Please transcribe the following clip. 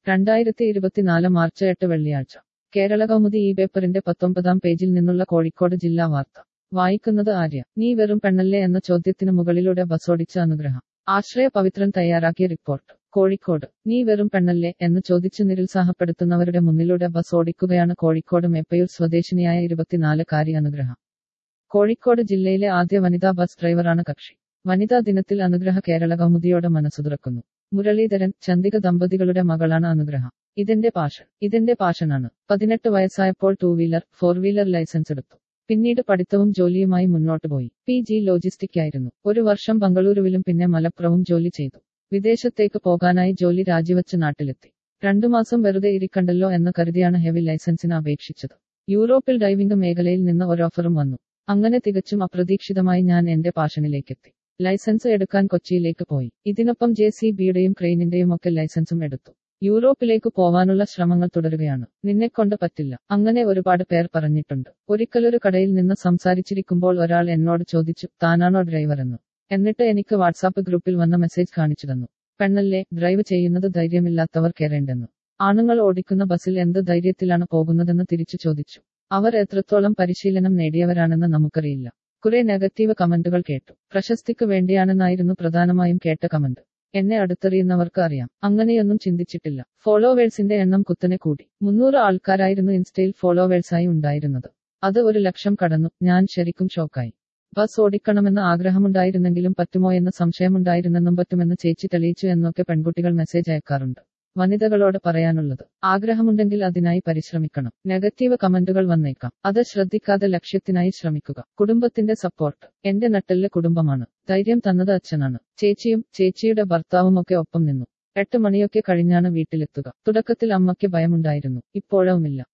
രണ്ടായിരത്തി ഇരുപത്തിനാല് മാർച്ച് എട്ട് വെള്ളിയാഴ്ച കേരള കൗമുദി ഈ പേപ്പറിന്റെ പത്തൊമ്പതാം പേജിൽ നിന്നുള്ള കോഴിക്കോട് ജില്ലാ വാർത്ത വായിക്കുന്നത് ആര്യ നീ വെറും പെണ്ണല്ലേ എന്ന ചോദ്യത്തിന് മുകളിലൂടെ ബസോടിച്ച അനുഗ്രഹം ആശ്രയ പവിത്രൻ തയ്യാറാക്കിയ റിപ്പോർട്ട് കോഴിക്കോട് നീ വെറും പെണ്ണല്ലേ എന്ന് ചോദിച്ചു നിരുത്സാഹപ്പെടുത്തുന്നവരുടെ മുന്നിലൂടെ ബസ് ഓടിക്കുകയാണ് കോഴിക്കോട് മേപ്പയൂർ സ്വദേശിനിയായ ഇരുപത്തിനാലുകാരി അനുഗ്രഹം കോഴിക്കോട് ജില്ലയിലെ ആദ്യ വനിതാ ബസ് ഡ്രൈവറാണ് കക്ഷി വനിതാ ദിനത്തിൽ അനുഗ്രഹ കേരള കൗമുദിയോട് മനസ്സു തുറക്കുന്നു മുരളീധരൻ ചന്ദിക ദമ്പതികളുടെ മകളാണ് അനുഗ്രഹം ഇതിന്റെ പാഷൻ ഇതിന്റെ പാഷനാണ് പതിനെട്ട് വയസ്സായപ്പോൾ two wheeler four wheeler licence എടുത്തു പിന്നീട് പഠിത്തവും ജോലിയുമായി മുന്നോട്ട് പോയി പി ജി ലോജിസ്റ്റിക് ആയിരുന്നു ഒരു വർഷം ബംഗളൂരുവിലും പിന്നെ മലപ്പുറവും ജോലി ചെയ്തു വിദേശത്തേക്ക് പോകാനായി ജോലി രാജിവെച്ച് നാട്ടിലെത്തി രണ്ടു മാസം വെറുതെ ഇരിക്കണ്ടല്ലോ എന്ന് കരുതിയാണ് ഹെവി ലൈസൻസിന് അപേക്ഷിച്ചത് യൂറോപ്പിൽ ഡ്രൈവിംഗ് മേഖലയിൽ നിന്ന് ഒരു ഓഫറും വന്നു അങ്ങനെ തികച്ചും അപ്രതീക്ഷിതമായി ഞാൻ എന്റെ പാഷനിലേക്കെത്തി ലൈസൻസ് എടുക്കാൻ കൊച്ചിയിലേക്ക് പോയി ഇതിനൊപ്പം ജെ സി ബിയുടെയും ക്രെയിനിന്റെയും ഒക്കെ ലൈസൻസും എടുത്തു യൂറോപ്പിലേക്ക് പോവാനുള്ള ശ്രമങ്ങൾ തുടരുകയാണ് നിന്നെക്കൊണ്ട് പറ്റില്ല അങ്ങനെ ഒരുപാട് പേർ പറഞ്ഞിട്ടുണ്ട് ഒരിക്കലൊരു കടയിൽ നിന്ന് സംസാരിച്ചിരിക്കുമ്പോൾ ഒരാൾ എന്നോട് ചോദിച്ചു താനാണോ ഡ്രൈവർ എന്ന് എന്നിട്ട് എനിക്ക് വാട്സാപ്പ് ഗ്രൂപ്പിൽ വന്ന മെസ്സേജ് കാണിച്ചു തന്നു പെണ്ണല്ലേ ഡ്രൈവ് ചെയ്യുന്നത് ധൈര്യമില്ലാത്തവർ കയറേണ്ടെന്ന് ആണുങ്ങൾ ഓടിക്കുന്ന ബസ്സിൽ എന്ത് ധൈര്യത്തിലാണ് പോകുന്നതെന്ന് തിരിച്ചു ചോദിച്ചു അവർ എത്രത്തോളം പരിശീലനം നേടിയവരാണെന്ന് നമുക്കറിയില്ല കുറെ നെഗറ്റീവ് കമന്റുകൾ കേട്ടു പ്രശസ്തിക്ക് വേണ്ടിയാണെന്നായിരുന്നു പ്രധാനമായും കേട്ട കമന്റ് എന്നെ അടുത്തറിയുന്നവർക്ക് അറിയാം അങ്ങനെയൊന്നും ചിന്തിച്ചിട്ടില്ല ഫോളോവേഴ്സിന്റെ എണ്ണം കുത്തനെ കൂടി മുന്നൂറ് ആൾക്കാരായിരുന്നു ഇൻസ്റ്റയിൽ ഫോളോവേഴ്സായി ഉണ്ടായിരുന്നത് അത് ഒരു ലക്ഷം കടന്നു ഞാൻ ശരിക്കും ഷോക്കായി ബസ് ഓടിക്കണമെന്ന് ആഗ്രഹമുണ്ടായിരുന്നെങ്കിലും പറ്റുമോ എന്ന സംശയമുണ്ടായിരുന്നെന്നും പറ്റുമെന്ന് ചേച്ചി തെളിയിച്ചു എന്നൊക്കെ പെൺകുട്ടികൾ മെസ്സേജ് അയക്കാറുണ്ട് വനിതകളോട് പറയാനുള്ളത് ആഗ്രഹമുണ്ടെങ്കിൽ അതിനായി പരിശ്രമിക്കണം നെഗറ്റീവ് കമന്റുകൾ വന്നേക്കാം അത് ശ്രദ്ധിക്കാതെ ലക്ഷ്യത്തിനായി ശ്രമിക്കുക കുടുംബത്തിന്റെ സപ്പോർട്ട് എന്റെ നട്ടെല്ല് കുടുംബമാണ് ധൈര്യം തന്നത് അച്ഛനാണ് ചേച്ചിയും ചേച്ചിയുടെ ഭർത്താവും ഒക്കെ ഒപ്പം നിന്നു എട്ട് മണിയൊക്കെ കഴിഞ്ഞാണ് വീട്ടിലെത്തുക തുടക്കത്തിൽ അമ്മയ്ക്ക് ഭയമുണ്ടായിരുന്നു ഇപ്പോഴുമില്ല